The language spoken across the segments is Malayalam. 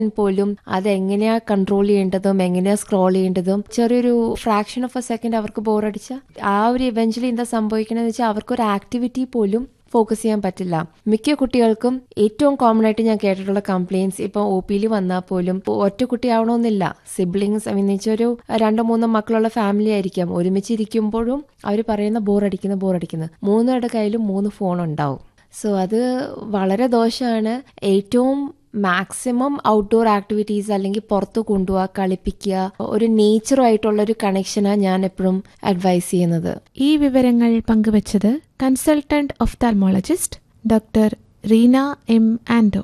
പോലും അതെങ്ങനെയാ കൺട്രോൾ ചെയ്യേണ്ടതും എങ്ങനെയാ സ്ക്രോൾ ചെയ്യേണ്ടതും ചെറിയൊരു ഫ്രാക്ഷൻ ഓഫ് എ സെക്കൻഡ് അവർക്ക് ബോറടിച്ച ആ ഒരു ഇവഞ്ച്വലി എന്താ സംഭവിക്കണമെന്ന് വെച്ചാൽ അവർക്കൊരു ആക്ടിവിറ്റി പോലും ഫോക്കസ് ചെയ്യാൻ പറ്റില്ല മിക്ക കുട്ടികൾക്കും ഏറ്റവും കോമൺ ആയിട്ട് ഞാൻ കേട്ടിട്ടുള്ള കംപ്ലയിൻസ് ഇപ്പൊ ഒ പിയിൽ വന്നാൽ പോലും ഒറ്റ കുട്ടിയാവണമെന്നില്ല സിബ്ലിങ്സ് ഐ മീൻ ഒരു രണ്ടോ മൂന്നോ മക്കളുള്ള ഫാമിലി ആയിരിക്കാം ഒരുമിച്ച് ഇരിക്കുമ്പോഴും അവർ പറയുന്ന ബോറടിക്കുന്നു ബോറടിക്കുന്നു മൂന്നുപേരുടെ കയ്യിലും മൂന്ന് ഫോൺ ഉണ്ടാവും സോ അത് വളരെ ദോഷമാണ് ഏറ്റവും മാക്സിമം ഔട്ട്ഡോർ ആക്ടിവിറ്റീസ് അല്ലെങ്കിൽ പുറത്ത് കൊണ്ടുപോവുക കളിപ്പിക്കുക ഒരു നേച്ചറുമായിട്ടുള്ള ഒരു കണക്ഷനാണ് ഞാൻ എപ്പോഴും അഡ്വൈസ് ചെയ്യുന്നത് ഈ വിവരങ്ങൾ പങ്കുവച്ചത് consultant ophthalmologist doctor Reena M ആൻഡോ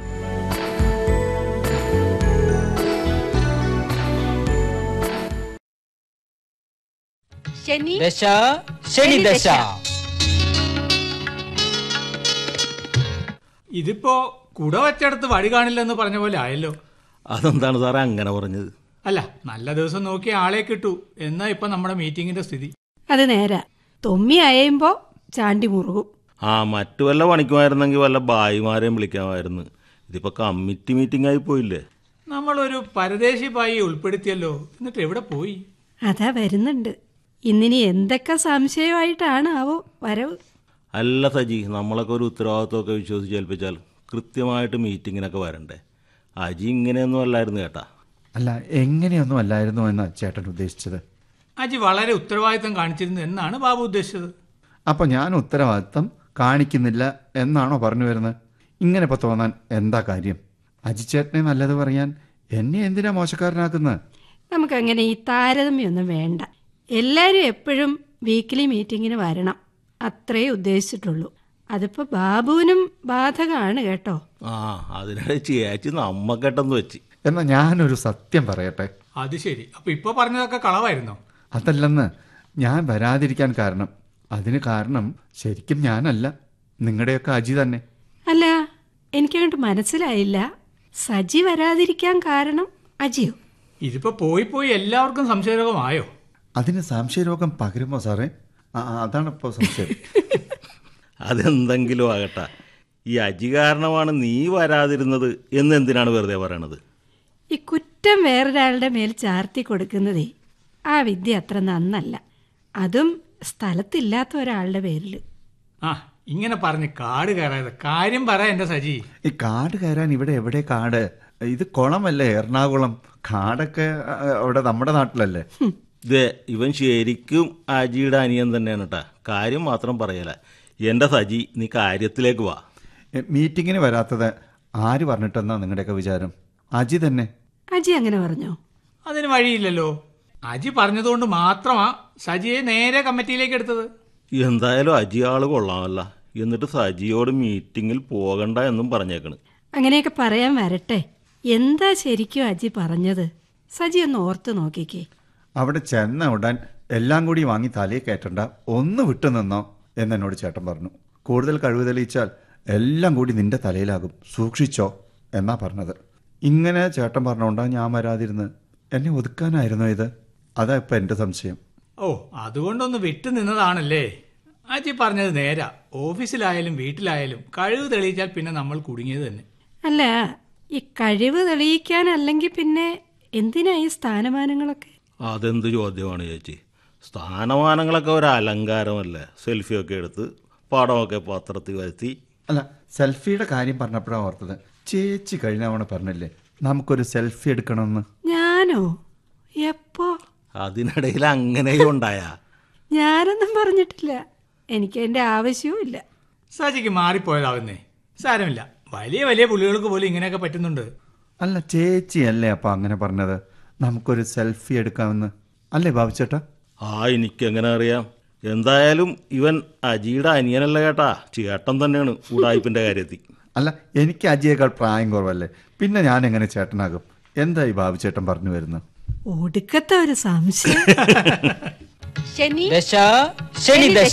ശനി ദശ ശനി ദശ ഇതിപ്പോ കുട വെച്ചെടുത്ത് വഴി കാണില്ലെന്ന് പറഞ്ഞ പോലെ ആയല്ലോ അതെന്താണ് സാറേ അങ്ങനെ പറഞ്ഞത് അല്ല നല്ല ദിവസം നോക്കി ആളെ കിട്ടൂ എന്നാ ഇപ്പൊ നമ്മുടെ മീറ്റിംഗിന്റെ സ്ഥിതി അത് നേരാ തൊമ്മി അയയുമ്പോ ചാണ്ടി മുറുകും ആ മറ്റു വല്ല പണിക്കുമായിരുന്നെങ്കിൽ വല്ല ബായിമാരെയും വിളിക്കാമായിരുന്നു ഇതിപ്പോ കമ്മിറ്റി മീറ്റിംഗ് ആയി പോയില്ലേ നമ്മളൊരു പരദേശി പായി ഉൾപ്പെടുത്തിയല്ലോ എന്നിട്ട് എവിടെ പോയി അതാ വരുന്നുണ്ട് ഇന്നിനി എന്തൊക്കെ സംശയമായിട്ടാണ് ആവോ വരവ് അല്ല സജി നമ്മളൊക്കെ ഒരു ഉത്തരവാദിത്വമൊക്കെ വിശ്വസിച്ച് ഏൽപ്പിച്ചാൽ കൃത്യമായിട്ട് മീറ്റിങ്ങിനൊക്കെ വരണ്ടേ അജി ഇങ്ങനെയൊന്നും അല്ലായിരുന്നു കേട്ടാ അല്ല എങ്ങനെയൊന്നും അല്ലായിരുന്നു എന്നാ ചേട്ടൻ ഉദ്ദേശിച്ചത് അജി വളരെ ഉത്തരവാദിത്തം കാണിച്ചിരുന്നു എന്നാണ് ബാബു ഉദ്ദേശിച്ചത് അപ്പോൾ ഞാൻ ഉത്തരവാദിത്തം കാണിക്കുന്നില്ല എന്നാണോ പറഞ്ഞു വരുന്നത് ഇങ്ങനെ ഇപ്പോൾ തോന്നാൻ എന്താ കാര്യം അജിച്ചേട്ടനെ നല്ലത് പറയാൻ എന്നെ എന്തിനാ മോശക്കാരനാക്കുന്നത് നമുക്കങ്ങനെ ഈ താരതമ്യമൊന്നും വേണ്ട എല്ലാവരും എപ്പോഴും വീക്കിലി മീറ്റിങ്ങിന് വരണം അത്രേ ഉദ്ദേശിച്ചിട്ടുള്ളൂ അതിപ്പോ ബാബുവിനും ബാധകമാണ് കേട്ടോ ആ അതിനിടെ ചേച്ചി നമ്മക്കെട്ടെന്ന് വെച്ച് എന്നാൽ ഞാനൊരു സത്യം പറയട്ടെ അത് ശരി അപ്പൊ ഇപ്പൊ പറഞ്ഞതൊക്കെ കളവായിരുന്നോ അതല്ലെന്ന് ഞാൻ വരാതിരിക്കാൻ കാരണം അതിന് കാരണം ശരിക്കും ഞാനല്ല നിങ്ങളുടെയൊക്കെ അജി തന്നെ അല്ല എനിക്കങ്ങോട്ട് മനസ്സിലായില്ല സജി വരാതിരിക്കാൻ കാരണം അജിയോ ഇതിപ്പോ പോയി പോയി എല്ലാവർക്കും സംശയരോഗമായോ അതിന് സംശയരോഗം പകരുമോ സാറേ ആ അതാണ് ഇപ്പോൾ സംശയം അതെന്തെങ്കിലും ആകട്ടെ ഈ അജി കാരണമാണ് നീ വരാതിരുന്നത് എന്നെന്തിനാണ് വെറുതെ പറയണത് ഈ കുറ്റം വേറൊരാളുടെ മേൽ ചാർത്തി കൊടുക്കുന്നതേ ആ വിദ്യ അത്ര നന്നല്ല അതും സ്ഥലത്തില്ലാത്ത ഒരാളുടെ പേരിൽ ആ ഇങ്ങനെ പറഞ്ഞ് കാട് കയറാതെ കാര്യം പറ എന്റെ സജി ഈ കാട് കയറാൻ ഇവിടെ എവിടെ കാട് ഇത് കുളമല്ലേ എറണാകുളം കാടൊക്കെ ആ, അവിടെ നമ്മുടെ നാട്ടിലല്ലേ ദേ ഇവൻ ശരിക്കും അജിയുടെ അനിയൻ തന്നെയാണ് കേട്ടാ കാര്യം മാത്രം പറയല എൻ്റെ സജി നീ കാര്യത്തിലേക്ക് വാ എ, മീറ്റിങ്ങിന് വരാത്തത് ആര് പറഞ്ഞിട്ടെന്നാ നിങ്ങളുടെയൊക്കെ വിചാരം അജി തന്നെ അജി അങ്ങനെ പറഞ്ഞോ അതിന് വഴിയില്ലല്ലോ അജി പറഞ്ഞതുകൊണ്ട് മാത്രമാ സജിയെ നേരെ കമ്മിറ്റിയിലേക്ക് എടുത്തത് എന്തായാലും അജി ആള് കൊള്ളാമല്ല എന്നിട്ട് സജിയോട് മീറ്റിങ്ങിൽ പോകണ്ട എന്നും പറഞ്ഞേക്കണ് അങ്ങനെയൊക്കെ പറയാൻ വരട്ടെ എന്താ ശരിക്കും അജി പറഞ്ഞത് സജി ഒന്ന് ഓർത്ത് നോക്കിക്കേ അവിടെ ചെന്ന ഉടൻ എല്ലാം കൂടി വാങ്ങി തലയിൽ കയറ്റണ്ട ഒന്ന് വിട്ടു നിന്നോ എന്നെന്നോട് ചേട്ടൻ പറഞ്ഞു കൂടുതൽ കഴിവ് തെളിയിച്ചാൽ എല്ലാം കൂടി നിന്റെ തലയിലാകും സൂക്ഷിച്ചോ എന്നാ പറഞ്ഞത് ഇങ്ങനെ ചേട്ടൻ പറഞ്ഞുകൊണ്ടാ ഞാൻ വരാതിരുന്നത് എന്നെ ഒതുക്കാനായിരുന്നോ ഇത് അതാ ഇപ്പം എൻ്റെ സംശയം ഓ അതുകൊണ്ടൊന്ന് വിട്ടു നിന്നതാണല്ലേ അജി പറഞ്ഞത് നേരാ ഓഫീസിലായാലും വീട്ടിലായാലും കഴിവ് തെളിയിച്ചാൽ പിന്നെ നമ്മൾ കുടുങ്ങിയത് തന്നെ അല്ല ഈ കഴിവ് തെളിയിക്കാനല്ലെങ്കിൽ പിന്നെ എന്തിനാ ഈ സ്ഥാനമാനങ്ങളൊക്കെ അതെന്ത് ചോദ്യമാണ് ചേച്ചി സ്ഥാനമാനങ്ങളൊക്കെ ഒരു അലങ്കാരമല്ലേ സെൽഫിയൊക്കെ എടുത്ത് പടമൊക്കെ പത്രത്തിൽ വരുത്തി അല്ല സെൽഫിയുടെ കാര്യം പറഞ്ഞപ്പോഴാണ് ഓർത്തത് ചേച്ചി കഴിഞ്ഞ തവണ പറഞ്ഞില്ലേ നമുക്കൊരു സെൽഫി എടുക്കണമെന്ന് ഞാനോ എപ്പോ അതിനിടയിൽ അങ്ങനെയും ഉണ്ടായാ ഞാനൊന്നും പറഞ്ഞിട്ടില്ല എനിക്ക് അതിന്റെ ആവശ്യവും ഇല്ല സജിക്ക് മാറിപ്പോയതാവുന്നേ സാരമില്ല വലിയ വലിയ പുള്ളികൾക്ക് പോലും ഇങ്ങനെയൊക്കെ പറ്റുന്നുണ്ട് അല്ല ചേച്ചിയല്ലേ അപ്പം അങ്ങനെ പറഞ്ഞത് നമുക്കൊരു സെൽഫി എടുക്കാമെന്ന് അല്ലേ ബാബുച്ചേട്ടാ ആ എനിക്കെങ്ങനെ അറിയാം എന്തായാലും ഇവൻ അജിയുടെ അനിയനല്ല കേട്ടാ ചേട്ടൻ തന്നെയാണ് ഉടായ്പിന്റെ കാര്യത്തിൽ അല്ല എനിക്ക് അജിയേക്കാൾ പ്രായം കുറവല്ലേ പിന്നെ ഞാൻ എങ്ങനെ ചേട്ടനാകും എന്താ ഈ ബാബുച്ചേട്ടൻ പറഞ്ഞു വരുന്നത് ഒടുക്കത്തെ ഒരു സംശയം ശനി ദശ ശനി ദശ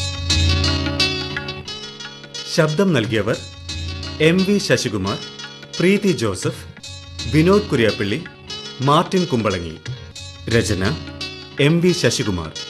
ശബ്ദം നൽകിയവർ M V Sasikumar Preethi Joseph Vinod Kuriyappally Martin Kumbalangi രചന എം വി ശശികുമാർ